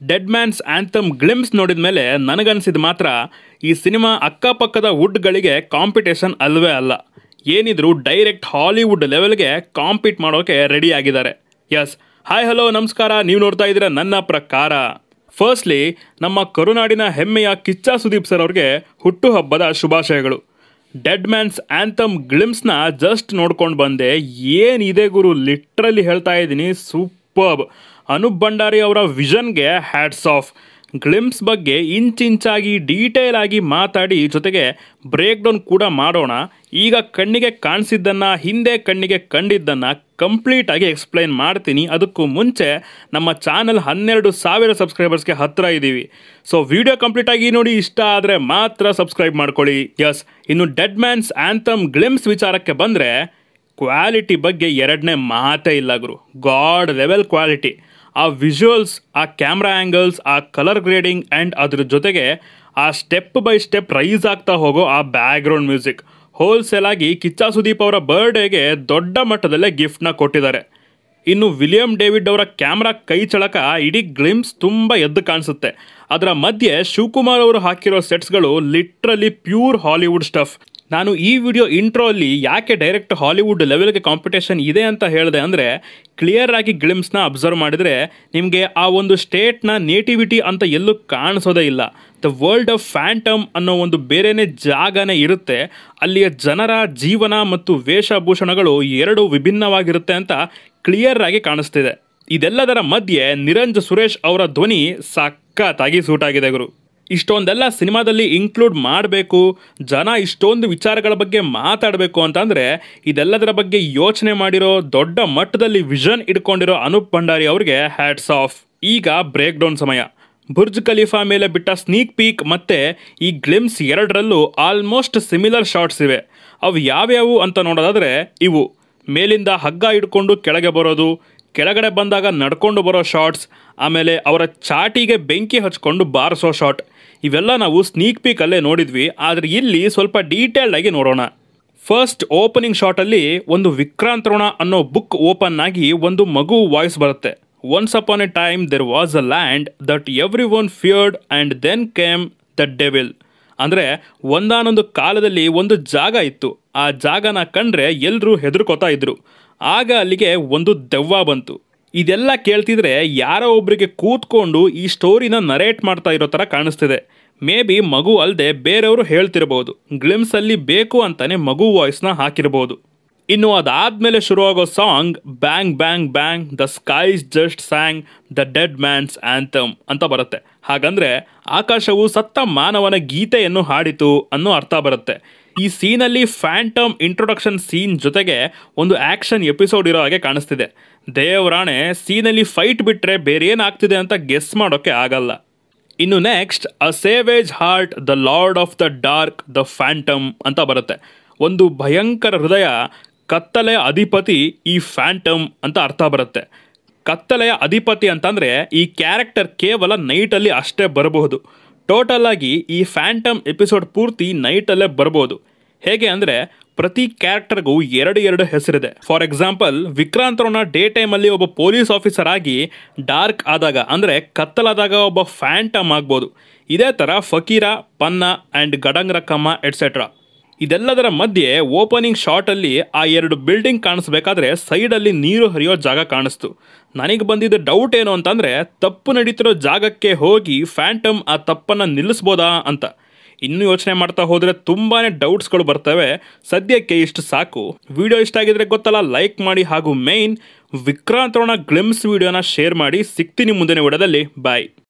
dead man's anthem glimpse ನೋಡಿದ ಮೇಲೆ ನನಗನ್ಸಿದ ಮಾತ್ರ ಈ ಸಿನಿಮಾ ಅಕ್ಕಪಕ್ಕದ ವುಡ್ಗಳಿಗೆ ಕಾಂಪಿಟೇಷನ್ ಅಲ್ವೇ ಅಲ್ಲ ಏನಿದ್ರು ಡೈರೆಕ್ಟ್ ಹಾಲಿವುಡ್ ಲೆವೆಲ್ಗೆ ಕಾಂಪೀಟ್ ಮಾಡೋಕೆ ರೆಡಿ ಆಗಿದ್ದಾರೆ ಎಸ್ ಹಾಯ್ ಹಲೋ ನಮಸ್ಕಾರ ನೀವು ನೋಡ್ತಾ ಇದ್ದೀರಾ ನನ್ನ ಪ್ರಕಾರ ಫಸ್ಟ್ಲಿ ನಮ್ಮ ಕರುನಾಡಿನ ಹೆಮ್ಮೆಯ ಕಿಚ್ಚ ಸುದೀಪ್ ಸರ್ ಅವ್ರಿಗೆ ಹುಟ್ಟುಹಬ್ಬದ ಶುಭಾಶಯಗಳು ಡೆಡ್ ಮ್ಯಾನ್ಸ್ ಆ್ಯಂಥಮ್ ಗ್ಲಿಮ್ಸ್ನ ಜಸ್ಟ್ ನೋಡ್ಕೊಂಡು ಬಂದೆ ಏನಿದೆ ಗುರು ಲಿಟ್ರಲಿ ಹೇಳ್ತಾ ಇದ್ದೀನಿ ಸೂಪರ್ಬ್ ಅನೂಪ್ ಭಂಡಾರಿ ಅವರ ವಿಷನ್ಗೆ ಹ್ಯಾಟ್ಸ್ ಆಫ್ ಗ್ಲಿಮ್ಸ್ ಬಗ್ಗೆ ಇಂಚಿಂಚಾಗಿ ಡೀಟೇಲ್ ಆಗಿ ಮಾತಾಡಿ ಜೊತೆಗೆ ಬ್ರೇಕ್ ಡೌನ್ ಕೂಡ ಮಾಡೋಣ ಈಗ ಕಣ್ಣಿಗೆ ಕಾಣಿಸಿದ್ದನ್ನು ಹಿಂದೆ ಕಣ್ಣಿಗೆ ಕಂಡಿದ್ದನ್ನು ಕಂಪ್ಲೀಟಾಗಿ ಎಕ್ಸ್ಪ್ಲೈನ್ ಮಾಡ್ತೀನಿ ಅದಕ್ಕೂ ಮುಂಚೆ ನಮ್ಮ ಚಾನಲ್ ಹನ್ನೆರಡು ಸಾವಿರ ಸಬ್ಸ್ಕ್ರೈಬರ್ಸ್ಗೆ ಹತ್ತಿರ ಇದ್ದೀವಿ ಸೊ ವಿಡಿಯೋ ಕಂಪ್ಲೀಟಾಗಿ ನೋಡಿ ಇಷ್ಟ ಆದರೆ ಮಾತ್ರ ಸಬ್ಸ್ಕ್ರೈಬ್ ಮಾಡ್ಕೊಳ್ಳಿ ಎಸ್ ಇನ್ನು ಡೆಡ್ ಮ್ಯಾನ್ಸ್ ಆ್ಯಂಥಮ್ ಗ್ಲಿಮ್ಸ್ ವಿಚಾರಕ್ಕೆ ಬಂದರೆ ಕ್ವಾಲಿಟಿ ಬಗ್ಗೆ ಎರಡನೇ ಮಾತೇ ಇಲ್ಲ ಗುರು ಗಾಡ್ ಲೆವೆಲ್ ಕ್ವಾಲಿಟಿ ಆ ವಿಜುವಲ್ಸ್ ಆ ಕ್ಯಾಮ್ರಾ ಆ್ಯಂಗಲ್ಸ್ ಆ ಕಲರ್ ಗ್ರೇಡಿಂಗ್ ಆ್ಯಂಡ್ ಅದ್ರ ಜೊತೆಗೆ ಆ ಸ್ಟೆಪ್ ಬೈ ಸ್ಟೆಪ್ ರೈಸ್ ಆಗ್ತಾ ಹೋಗೋ ಆ ಬ್ಯಾಕ್ಗ್ರೌಂಡ್ ಮ್ಯೂಸಿಕ್ ಹೋಲ್ಸೇಲ್ ಆಗಿ ಕಿಚ್ಚ ಸುದೀಪ್ ಅವರ ಬರ್ಡೇಗೆ ದೊಡ್ಡ ಮಟ್ಟದಲ್ಲೇ ಗಿಫ್ಟ್ನ ಕೊಟ್ಟಿದ್ದಾರೆ ಇನ್ನು ವಿಲಿಯಂ ಡೇವಿಡ್ ಅವರ ಕ್ಯಾಮ್ರಾ ಕೈ ಚಳಕ ಇಡೀ ಗ್ಲಿಮ್ಸ್ ತುಂಬ ಎದ್ದು ಕಾಣಿಸುತ್ತೆ ಅದರ ಮಧ್ಯೆ ಶಿವಕುಮಾರ್ ಅವರು ಹಾಕಿರೋ ಸೆಟ್ಸ್ಗಳು ಲಿಟ್ರಲಿ ಪ್ಯೂರ್ ಹಾಲಿವುಡ್ ಸ್ಟಫ್ ನಾನು ಈ ವಿಡಿಯೋ ಇಂಟ್ರೋ ಅಲ್ಲಿ ಯಾಕೆ ಡೈರೆಕ್ಟ್ ಹಾಲಿವುಡ್ ಲೆವೆಲ್ಗೆ ಕಾಂಪಿಟೇಷನ್ ಇದೆ ಅಂತ ಹೇಳಿದೆ ಅಂದರೆ ಕ್ಲಿಯರ್ ಆಗಿ ಗ್ಲಿಮ್ಸ್ನ ಅಬ್ಸರ್ವ್ ಮಾಡಿದರೆ ನಿಮಗೆ ಆ ಒಂದು ಸ್ಟೇಟ್ನ ನೇಟಿವಿಟಿ ಅಂತ ಎಲ್ಲೂ ಕಾಣಿಸೋದೇ ಇಲ್ಲ ದ ವರ್ಲ್ಡ್ ಆಫ್ ಫ್ಯಾಂಟಮ್ ಅನ್ನೋ ಒಂದು ಬೇರೆನೇ ಜಾಗನೇ ಇರುತ್ತೆ ಅಲ್ಲಿಯ ಜನರ ಜೀವನ ಮತ್ತು ವೇಷಭೂಷಣಗಳು ಎರಡು ವಿಭಿನ್ನವಾಗಿರುತ್ತೆ ಅಂತ ಕ್ಲಿಯರ್ ಆಗಿ ಕಾಣಿಸ್ತಿದೆ ಇದೆಲ್ಲದರ ಮಧ್ಯೆ ನಿರಂಜ್ ಸುರೇಶ್ ಅವರ ಧ್ವನಿ ಸಖತ್ತಾಗಿ ಸೂಟ್ ಆಗಿದೆ ಗುರು ಇಷ್ಟೊಂದೆಲ್ಲ ಸಿನಿಮಾದಲ್ಲಿ ಇನ್ಕ್ಲೂಡ್ ಮಾಡಬೇಕು ಜನ ಇಷ್ಟೊಂದು ವಿಚಾರಗಳ ಬಗ್ಗೆ ಮಾತಾಡಬೇಕು ಅಂತಂದರೆ ಇದೆಲ್ಲದರ ಬಗ್ಗೆ ಯೋಚನೆ ಮಾಡಿರೋ ದೊಡ್ಡ ಮಟ್ಟದಲ್ಲಿ ವಿಷನ್ ಇಟ್ಕೊಂಡಿರೋ ಅನೂಪ್ ಭಂಡಾರಿ ಅವ್ರಿಗೆ ಹ್ಯಾಟ್ಸ್ ಆಫ್ ಈಗ ಬ್ರೇಕ್ ಡೌನ್ ಸಮಯ ಬುರ್ಜ್ ಖಲೀಫಾ ಮೇಲೆ ಬಿಟ್ಟ ಸ್ನೀಕ್ ಪೀಕ್ ಮತ್ತೆ ಈ ಗ್ಲಿಮ್ಸ್ ಎರಡರಲ್ಲೂ ಆಲ್ಮೋಸ್ಟ್ ಸಿಮಿಲರ್ ಶಾರ್ಟ್ಸ್ ಇವೆ ಅವು ಯಾವ್ಯಾವು ಅಂತ ನೋಡೋದಾದರೆ ಇವು ಮೇಲಿಂದ ಹಗ್ಗ ಹಿಡ್ಕೊಂಡು ಕೆಳಗೆ ಬರೋದು ಕೆಳಗಡೆ ಬಂದಾಗ ನಡ್ಕೊಂಡು ಬರೋ ಶಾರ್ಟ್ಸ್ ಆಮೇಲೆ ಅವರ ಚಾಟಿಗೆ ಬೆಂಕಿ ಹಚ್ಕೊಂಡು ಬಾರಿಸೋ ಶಾಟ್ ಇವೆಲ್ಲ ನಾವು ಸ್ನೀಕ್ ಪೀಕಲ್ಲೇ ನೋಡಿದ್ವಿ ಆದರೆ ಇಲ್ಲಿ ಸ್ವಲ್ಪ ಡೀಟೇಲ್ಡ್ ಆಗಿ ನೋಡೋಣ ಫಸ್ಟ್ ಓಪನಿಂಗ್ ಶಾಟಲ್ಲಿ ಒಂದು ವಿಕ್ರಾಂತರೋಣ ಅನ್ನೋ ಬುಕ್ ಓಪನ್ ಆಗಿ ಒಂದು ಮಗು ವಾಯ್ಸ್ ಬರುತ್ತೆ once upon a time there was a land that every one feared and then came the devil ಅಂದರೆ ಒಂದಾನೊಂದು ಕಾಲದಲ್ಲಿ ಒಂದು ಜಾಗ ಇತ್ತು ಆ ಜಾಗನ ಕಂಡ್ರೆ ಎಲ್ಲರೂ ಹೆದರ್ಕೋತಾ ಇದ್ರು ಆಗ ಅಲ್ಲಿಗೆ ಒಂದು ದೆವ್ವ ಬಂತು ಇದೆಲ್ಲ ಕೇಳ್ತಿದ್ರೆ ಯಾರೋ ಒಬ್ಬರಿಗೆ ಕೂತ್ಕೊಂಡು ಈ ಸ್ಟೋರಿನ ನರೇಟ್ ಮಾಡ್ತಾ ಇರೋ ಥರ ಕಾಣಿಸ್ತಿದೆ ಮೇ ಬಿ ಮಗು ಅಲ್ಲದೆ ಬೇರೆಯವರು ಹೇಳ್ತಿರ್ಬೋದು ಗ್ಲಿಮ್ಸಲ್ಲಿ ಬೇಕು ಅಂತಾನೆ ಮಗು ವಾಯ್ಸ್ನ ಹಾಕಿರ್ಬೋದು ಇನ್ನು ಅದಾದಮೇಲೆ ಶುರುವಾಗೋ song bang bang bang the skies just sang the dead man's anthem ಅಂತ ಬರುತ್ತೆ ಹಾಗಂದ್ರೆ ಆಕಾಶವು ಸತ್ತ ಮಾನವನ ಗೀತೆಯನ್ನು ಹಾಡಿತು ಅನ್ನೋ ಅರ್ಥ ಬರುತ್ತೆ ಈ ಸೀನಲ್ಲಿ ಫ್ಯಾಂಟಮ್ ಇಂಟ್ರೊಡಕ್ಷನ್ ಸೀನ್ ಜೊತೆಗೆ ಒಂದು ಆ್ಯಕ್ಷನ್ ಎಪಿಸೋಡ್ ಇರೋ ಹಾಗೆ ಕಾಣಿಸ್ತಿದೆ ದೇವರಾಣೆ ಸೀನಲ್ಲಿ ಫೈಟ್ ಬಿಟ್ಟರೆ ಬೇರೆ ಏನಾಗ್ತಿದೆ ಅಂತ ಗೆಸ್ ಮಾಡೋಕ್ಕೆ ಆಗಲ್ಲ ಇನ್ನು next a savage heart the lord of the dark the phantom ಅಂತ ಬರುತ್ತೆ ಒಂದು ಭಯಂಕರ ಹೃದಯ ಕತ್ತಲೆಯ ಅಧಿಪತಿ ಈ ಫ್ಯಾಂಟಮ್ ಅಂತ ಅರ್ಥ ಬರುತ್ತೆ ಕತ್ತಲೆಯ ಅಧಿಪತಿ ಅಂತಂದರೆ ಈ ಕ್ಯಾರೆಕ್ಟರ್ ಕೇವಲ ನೈಟಲ್ಲಿ ಅಷ್ಟೇ ಬರಬಹುದು ಟೋಟಲ್ ಆಗಿ ಈ ಫ್ಯಾಂಟಮ್ ಎಪಿಸೋಡ್ ಪೂರ್ತಿ ನೈಟಲ್ಲೇ ಬರ್ಬೋದು ಹೇಗೆ ಅಂದರೆ ಪ್ರತಿ ಕ್ಯಾರೆಕ್ಟರ್ಗೂ ಎರಡು ಎರಡು ಹೆಸರಿದೆ ಫಾರ್ ಎಕ್ಸಾಂಪಲ್ ವಿಕ್ರಾಂತರನ್ನ ಡೇ ಟೈಮಲ್ಲಿ ಒಬ್ಬ ಪೊಲೀಸ್ ಆಫೀಸರ್ ಆಗಿ ಡಾರ್ಕ್ ಆದಾಗ ಅಂದರೆ ಕತ್ತಲಾದಾಗ ಒಬ್ಬ ಫ್ಯಾಂಟಮ್ ಆಗ್ಬೋದು ಇದೇ ಥರ ಫಕೀರ ಪನ್ನ ಆ್ಯಂಡ್ ಗಡಂಗ್ ರಕ್ಕಮ್ಮ ಎಟ್ಸೆಟ್ರಾ ಇದೆಲ್ಲದರ ಮಧ್ಯೆ ಓಪನಿಂಗ್ ಶಾಟಲ್ಲಿ ಆ ಎರಡು ಬಿಲ್ಡಿಂಗ್ ಕಾಣಿಸ್ಬೇಕಾದ್ರೆ ಸೈಡಲ್ಲಿ ನೀರು ಹರಿಯೋ ಜಾಗ ಕಾಣಿಸ್ತು ನನಗೆ ಬಂದಿದ್ದ ಡೌಟ್ ಏನು ಅಂತಂದರೆ ತಪ್ಪು ನಡೀತಿರೋ ಜಾಗಕ್ಕೆ ಹೋಗಿ ಫ್ಯಾಂಟಮ್ ಆ ತಪ್ಪನ್ನು ನಿಲ್ಲಿಸ್ಬೋದಾ ಅಂತ ಇನ್ನೂ ಯೋಚನೆ ಮಾಡ್ತಾ ಹೋದರೆ ತುಂಬಾ ಡೌಟ್ಸ್ಗಳು ಬರ್ತವೆ ಸದ್ಯಕ್ಕೆ ಇಷ್ಟು ಸಾಕು ವಿಡಿಯೋ ಇಷ್ಟ ಆಗಿದ್ರೆ ಗೊತ್ತಲ್ಲ ಲೈಕ್ ಮಾಡಿ ಹಾಗೂ ಮೇಯ್ನ್ ವಿಕ್ರಾಂತೋಣ ಗ್ಲಿಮ್ಸ್ ವಿಡಿಯೋನ ಶೇರ್ ಮಾಡಿ ಸಿಗ್ತೀನಿ ಮುಂದಿನ ವಿಡಿಯೋದಲ್ಲಿ ಬಾಯ್